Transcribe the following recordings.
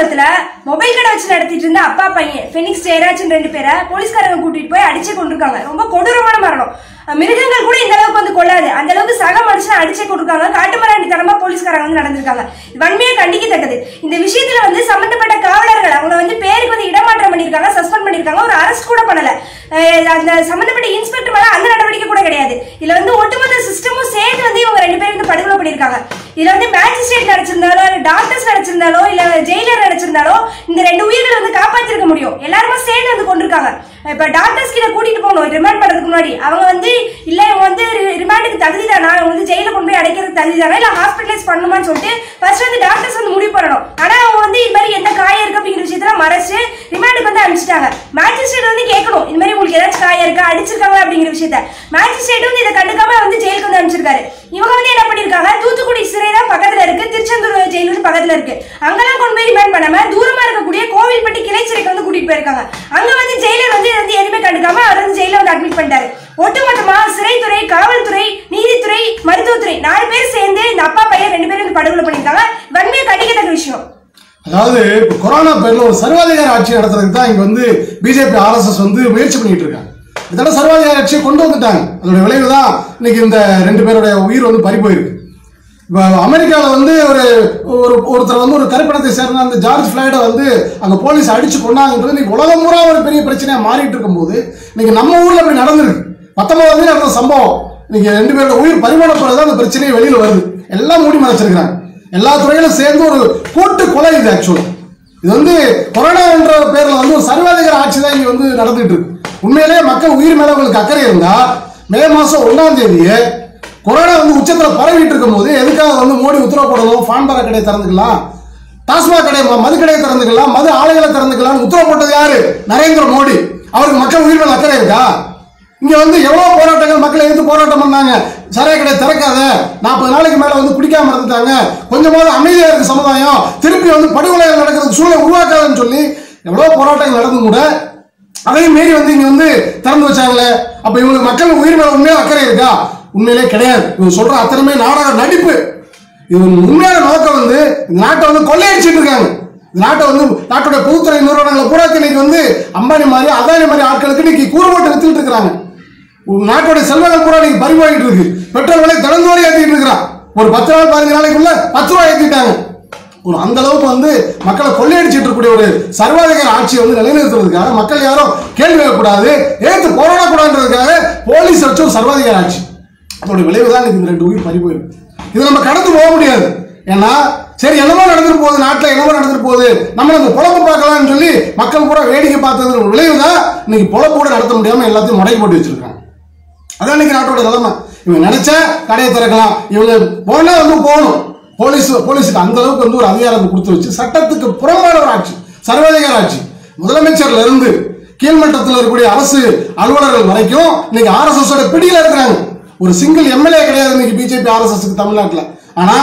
எர்ணாகுளத்துல mobile கடை வச்சு நடத்திட்டு இருந்த அப்பா பையன் ஃபெனிக்ஸ் ஜெயராஜன் ரெண்டு பேரை போலீஸ்காரங்க கூட்டிட்டு போய் அடிச்சு கொண்டிருக்காங்க ரொம்ப கொடூரமான மரணம் அஹ் மிருகங்கள் கூட இந்த அளவுக்கு வந்து கொள்ளாது அந்த அளவுக்கு சக மனுஷன் அடிச்சே கொண்டிருக்காங்க காட்டுமராண்டி தனமா போலீஸ்காரங்க வந்து நடந்திருக்காங்க இது வன்மையை கண்டிக்கத்தக்கது இந்த விஷயத்துல வந்து சம்பந்தப்பட்ட காவலர்கள் அவங்க வந்து பேருக்கு வந்து இடமாற்றம் பண்ணிருக்காங்க சஸ்பெண்ட் பண்ணிருக்காங்க ஒரு அரெஸ்ட் கூட பண்ணல அஹ் அந்த சம்பந்தப்பட்ட இன்ஸ்பெக்டர் மேல அந்த நடவடிக்கை கூட கிடையாது இதுல வந்து ஒட்டுமொத்த சிஸ்டமும் சேர்த்து வந்து இவங்க ரெண்டு பேரும் வந்து படுகொலை பண்ணிருக்காங்க இதுல வந்து மேஜிஸ்ட்ரேட் நடிச்சிருந்தாலோ இல்ல டாக்டர்ஸ் நடிச்சிருந்தாலோ இல்ல ஜெயிலர் நடிச்சிருந்தாலோ இந்த ரெண்டு உயிர்களை வந்து காப்பாத்திருக்க முடியும் எல்லாருமே சேர்ந்து வந்து கொண்டிருக்காங்க இப்ப டாக்டர்ஸ் கிட்ட கூட்டிட்டு போகணும் ரிமாண்ட் பண்றதுக்கு முன்னாடி அவங்க வந்து இல்ல இவங்க வந்து ரிமாண்டுக்கு தகுதி தானா இவங்க வந்து ஜெயில கொண்டு போய் அடைக்கிறது தகுதி தானா இல்ல ஹாஸ்பிட்டலைஸ் பண்ணுமான்னு சொல்லிட்டு ஃபர்ஸ்ட் வந்து டாக்டர்ஸ் வந்து முடிவு பண்ணணும் ஆனா அவங்க வந்து இது மாதிரி எந்த காயம் இருக்கு அப்படிங்கிற விஷயத்துல மறைச்சு ரிமாண்டுக்கு வந்து அனுப்பிச்சிட்டாங்க மேஜிஸ்ட்ரேட் வந்து கேட்கணும் இந்த மாதிரி உங்களுக்கு ஏதாச்சும் காயம் இருக்கா அடிச்சிருக்காங்க அப்படிங்கிற விஷயத்த மேஜிஸ்ட்ரேட் வந்து இதை கண்டுக்காம வந்து ஜெயிலுக்கு வந்து அனுப்பிச்சிருக்காரு இவங்க வந்து என்ன பண்ணிருக்காங்க தூத்துக்குடி சிறை தான் பக்கத்துல இருக்கு திருச்செந்தூர் ஜெயில் வந்து பக்கத்துல இருக்கு அங்கெல்லாம் கொண்டு போய் ரிமாண்ட் பண்ணாம தூரமா இருக்கக்கூடிய கோவில்பட்டி கிளை சிறைக்கு வந்து கூட்டிட்டு போயிருக்காங்க அங்க வந்து ஜெயிலர் வந்து இதை வந்து எதுவுமே கண்டுக்காம அவர் வந்து ஜெயில வந்து அட்மிட் பண்ணிட்டாரு ஒட்டுமொத்தமா சிறைத்துறை காவல்துறை நீதித்துறை மருத்துவத்துறை நாலு பேர் சேர்ந்து இந்த அப்பா பையன் ரெண்டு பேரும் வந்து படுகொலை பண்ணிருக்காங்க வன்மையை கண்டிக்கத்தக்க விஷயம் அதாவது இப்போ கொரோனா பேர்ல ஒரு சர்வாதிகார ஆட்சி நடத்துறதுக்கு தான் இங்க வந்து பிஜேபி ஆர்எஸ்எஸ் வந்து முயற்சி பண்ணிட்டு இருக்காங்க இதெல்லாம் சர்வாதிகார ஆட்சியை கொண்டு வந்துட்டாங்க அதோட விளைவு தான் இன்னைக்கு இந்த ரெண்டு பேருடைய உயிர் வந்து பறி போயிருக்கு இப்போ அமெரிக்காவில் வந்து ஒரு ஒரு ஒருத்தர் வந்து ஒரு கருப்பினத்தை சேர்ந்த அந்த ஜார்ஜ் ஃபிளைடை வந்து அங்கே போலீஸ் அடிச்சு கொண்டாங்கன்றது இன்னைக்கு உலகம் பூரா ஒரு பெரிய பிரச்சனையாக மாறிட்டு இருக்கும்போது இன்னைக்கு நம்ம ஊரில் அப்படி நடந்திருக்கு பத்தொன்பதாம் தேதி நடந்த சம்பவம் இன்னைக்கு ரெண்டு பேரோட உயிர் பறிமாறப்படுறது அந்த பிரச்சனையே வெளியில் வருது எல்லாம் மூடி மறைச்சிருக்கிறாங்க எல்லா துறையிலும் சேர்ந்து ஒரு கூட்டு கொலை இது ஆக்சுவலா இது வந்து கொரோனா என்ற பேர்ல வந்து ஒரு சர்வாதிகார ஆட்சி தான் இங்க வந்து நடந்துட்டு இருக்கு உண்மையிலேயே மக்கள் உயிர் மேல உங்களுக்கு அக்கறை இருந்தா மே மாசம் ஒன்னாம் தேதியே கொரோனா வந்து உச்சத்துல பரவிட்டு இருக்கும் போது எதுக்காக வந்து மோடி உத்தரவு போடணும் பான்பர கடையை திறந்துக்கலாம் டாஸ்மாக் கடை ம- மது கடையை திறந்துக்கலாம் மது ஆலைகளை திறந்துக்கலாம் உத்தரவு போட்டது யாரு நரேந்திர மோடி அவருக்கு மக்கள் உயிர் மேல அக்கறை இருக்கா இங்க வந்து எவ்வளவு போராட்டங்கள் மக்கள் எதிர்த்து போராட்டம் பண்ணாங்க சரைய கடை திறக்காத நாற்பது நாளைக்கு மேல வந்து குடிக்காம இருந்துட்டாங்க கொஞ்சமாவது அமைதியா இருக்கு சமுதாயம் திருப்பி வந்து படுகொலைகள் நடக்கிறதுக்கு சூழலை உருவாக்காதுன்னு சொல்லி எவ்வளவு போராட்டங்கள் நடந்தும் கூட அதையும் மீறி வந்து இங்க வந்து திறந்து வச்சாங்களே அப்ப இவங்களுக்கு மக்கள் உயிர் மேல உண்மையா அக்கறை இருக்கா உண்மையிலே கிடையாது இவங்க சொல்ற அத்தனைமே நாடக நடிப்பு இது உண்மையான நோக்கம் வந்து இந்த நாட்டை வந்து கொள்ளையடிச்சிட்டு இருக்காங்க இந்த நாட்டை வந்து நாட்டுடைய பொதுத்துறை நிறுவனங்களை பூரா இன்னைக்கு வந்து அம்பானி மாதிரி அதானி மாதிரி ஆட்களுக்கு இன்னைக்கு கூறு போட்டு வித்துட்டு இருக்காங்க உங்க நாட்டுடைய செல்வங்கள் பூரா இன்னைக்கு பறிமாறிட்டு இருக்கு பெட்ரோல் விலை தினந்தோறும் ஏத்திட்டு இருக்கிறான் ஒரு பத்து நாள் பதினஞ்சு நாளைக்குள்ள பத்து ரூபாய் ஏத்திட்டாங்க ஒரு அந்த அளவுக்கு வந்து மக்களை கொள்ளையடிச்சிட்டு இருக்கக்கூடிய ஒரு சர்வாதிகார ஆட்சியை வந்து நிலைநிறுத்துறதுக்காக மக்கள் யாரும் கேள்வி கேட்கக்கூடாது ஏத்து போராடக்கூடாதுன்றதுக்காக போலீஸ் வச்சு ஒரு சர்வாதிகார ஆட்சி அதோட விளைவு தான் இன்னைக்கு இந்த ரெண்டு உயிர் பறி போயிருக்கு இது நம்ம கடந்து போக முடியாது ஏன்னா சரி என்னமோ நடந்துட்டு போகுது நாட்டில் என்னமோ நடந்துட்டு போகுது நம்ம நம்ம பொழப்பு பார்க்கலாம்னு சொல்லி மக்கள் பூரா வேடிக்கை பார்த்தது ஒரு விளைவு தான் இன்னைக்கு பொழப்பு கூட நடத்த முடியாம எல்லாத்தையும் முடக்கி போட்டு வச்சிருக்காங்க அதான் இன்னைக்கு நாட்டோட நிலைமை இவங்க நினைச்சா கடையை திறக்கலாம் இவங்க போனா வந்து போகணும் போலீஸ் போலீஸுக்கு அந்த அளவுக்கு வந்து ஒரு அதிகாரத்தை கொடுத்து வச்சு சட்டத்துக்கு புறம்பான ஒரு ஆட்சி சர்வாதிகார ஆட்சி முதலமைச்சர்ல இருந்து கீழ்மட்டத்தில் இருக்கக்கூடிய அரசு அலுவலர்கள் வரைக்கும் இன்னைக்கு ஆர்எஸ்எஸ் ஓட பிடியில இருக்கிறாங்க ஒரு சிங்கிள் எம்எல்ஏ கிடையாது இன்னைக்கு பிஜேபி ஆர்எஸ்எஸ்க்கு தமிழ்நாட்டில் ஆனா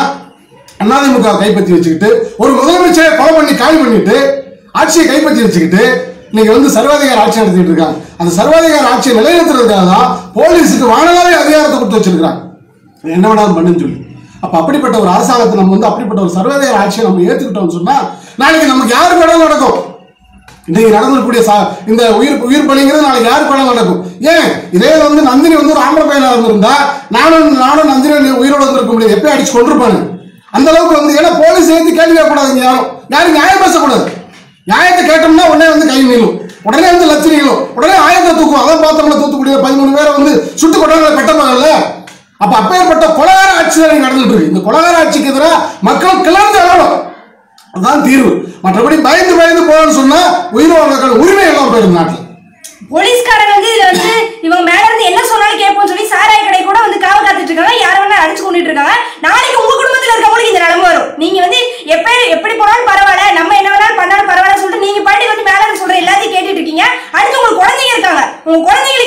அதிமுக கைப்பற்றி வச்சுக்கிட்டு ஒரு முதலமைச்சரை கொலை பண்ணி காலி பண்ணிட்டு ஆட்சியை கைப்பற்றி வச்சுக்கிட்டு இன்னைக்கு வந்து சர்வாதிகார ஆட்சி நடத்திட்டு இருக்காங்க அந்த சர்வாதிகார ஆட்சியை நிலைநிறுத்துறதுக்காக தான் போலீஸுக்கு வானலாவே அதிகாரத்தை கொடுத்து வச்சிருக்காங்க என்ன வேணாலும் பண்ணுன்னு சொல்லி அப்ப அப்படிப்பட்ட ஒரு அரசாங்கத்தை நம்ம வந்து அப்படிப்பட்ட ஒரு சர்வாதிகார ஆட்சியை நம்ம ஏத்துக்கிட்டோம்னு சொன்னா நாளைக்கு நமக்கு யாருக்கு வேணாலும் நடக்கும் இன்னைக்கு நடந்திருக்கக்கூடிய சா இந்த உயிர் உயிர் பலிங்கிறது நாளைக்கு யாருக்கு வேணாலும் நடக்கும் ஏன் இதே வந்து நந்தினி வந்து ஒரு ஆம்பளை பையனா இருந்திருந்தா நானும் நானும் நந்தினி உயிரோட இருந்திருக்க முடியாது எப்பயும் அடிச்சு கொண்டிருப்பானு அந்த அளவுக்கு வந்து ஏன்னா போலீஸ் ஏற்றி கேள்வி கேட்கக்கூடாது யாரும் யாரும் நியாயம் பேசக்கூடாது நியாயத்தை கேட்டோம்னா உடனே வந்து கை நீளும் உடனே வந்து லட்சம் நீளும் உடனே ஆயத்தை தூக்கும் அதான் பார்த்தோம்ல தூத்துக்குடி பதிமூணு பேரை வந்து சுட்டு கொண்டாங்க கட்டப்பாங்கல்ல அப்ப அப்பேற்பட்ட கொலகார ஆட்சி தான் இங்க நடந்துட்டு இருக்கு இந்த கொலகார ஆட்சிக்கு எதிராக மக்கள் கிளர்ந்து எழணும் அதுதான் தீர்வு மற்றபடி பயந்து பயந்து போகணும்னு சொன்னா உயிரோட உரிமை எல்லாம் போயிடும் நாட்டில் போலீஸ்காரங்க வந்து இதுல வந்து இவங்க மேல இருந்து என்ன சொன்னாலும் கேட்போம்னு சொல்லி சாராய கடை கூட வந்து காவல் காத்துட்டு இருக்காங்க யார வேணா அடிச்சு கொண்டுட்டு இருக்காங்க நாளைக்கு உங்க குடும்பத்துல இருக்கவங்களுக்கு இந்த நிலைமை வரும் நீங்க வந்து எப்ப எப்படி போனாலும் பரவாயில்ல நம்ம என்ன வேணாலும் பண்ணாலும் பரவாயில்ல சொல்லிட்டு நீங்க பாட்டுக்கு வந்து மேல இருந்து சொல்ற எல்லாத்தையும் கேட்டுட்டு இருக்கீங்க அடுத்து உங்களுக்கு குழந்தைங்க இருக்காங்க உங்க குழந்தைங்க